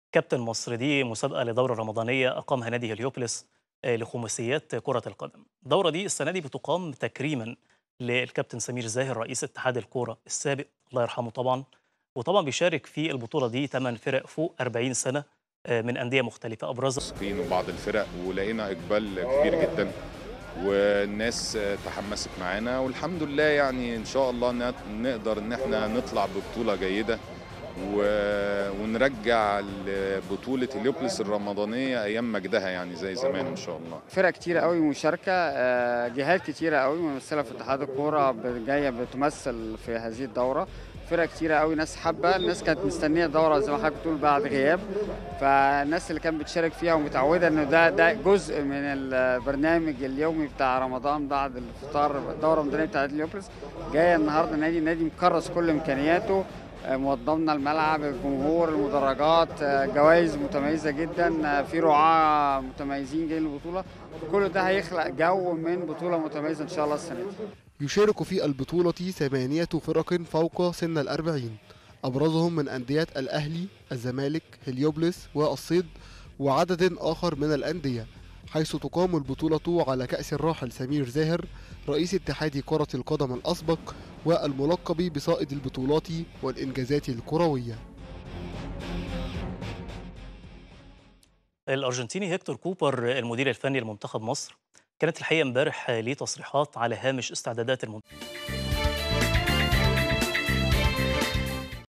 كابتن مصر دي مسابقة لدورة رمضانية أقامها نادي هليوبلس آه، لخماسيات كرة القدم الدورة دي السنة دي بتقام تكريما للكابتن سمير زاهر رئيس اتحاد الكورة السابق الله يرحمه طبعا وطبعا بيشارك في البطولة دي 8 فرق فوق 40 سنة آه، من أندية مختلفة أبرزها واثقين وبعض الفرق ولقينا اقبال كبير جدا والناس تحمست معانا والحمد لله يعني ان شاء الله ن- نقدر ان احنا نطلع ببطوله جيده و- ونرجع بطوله اليوبلس الرمضانيه ايام مجدها يعني زي زمان ان شاء الله فرق كتيرة قوي مشاركة آه، جهات كتيرة قوي ممثلة في اتحاد الكورة ب- جاية بتمثل في هذه الدورة فرق كتيرة قوي ناس حابة الناس كانت مستنية الدورة زي ما حضرتك بتقول بعد غياب فالناس اللي كانت بتشارك فيها ومتعودة انه ده ده جزء من البرنامج اليومي بتاع رمضان بعد الفطار الدورة الرمضانية بتاعت اليوبلس جاية النهاردة نادي النادي مكرس كل امكانياته آه، موضبنا الملعب الجمهور المدرجات آه، جوائز متميزة جدا آه، في رعاة متميزين جايين البطولة كل ده هيخلق جو من بطولة متميزة إن شاء الله السنة دي يشارك في البطولة ثمانية فرق فوق سن الأربعين أبرزهم من أندية الأهلي الزمالك هليوبلس والصيد وعدد آخر من الأندية حيث تقام البطولة على كأس الراحل سمير زاهر رئيس اتحاد كرة القدم الأسبق والملقب بصائد البطولات والإنجازات الكروية الأرجنتيني هيكتور كوبر المدير الفني لمنتخب مصر كانت الحقيقة امبارح ليه تصريحات على هامش استعدادات المنتخب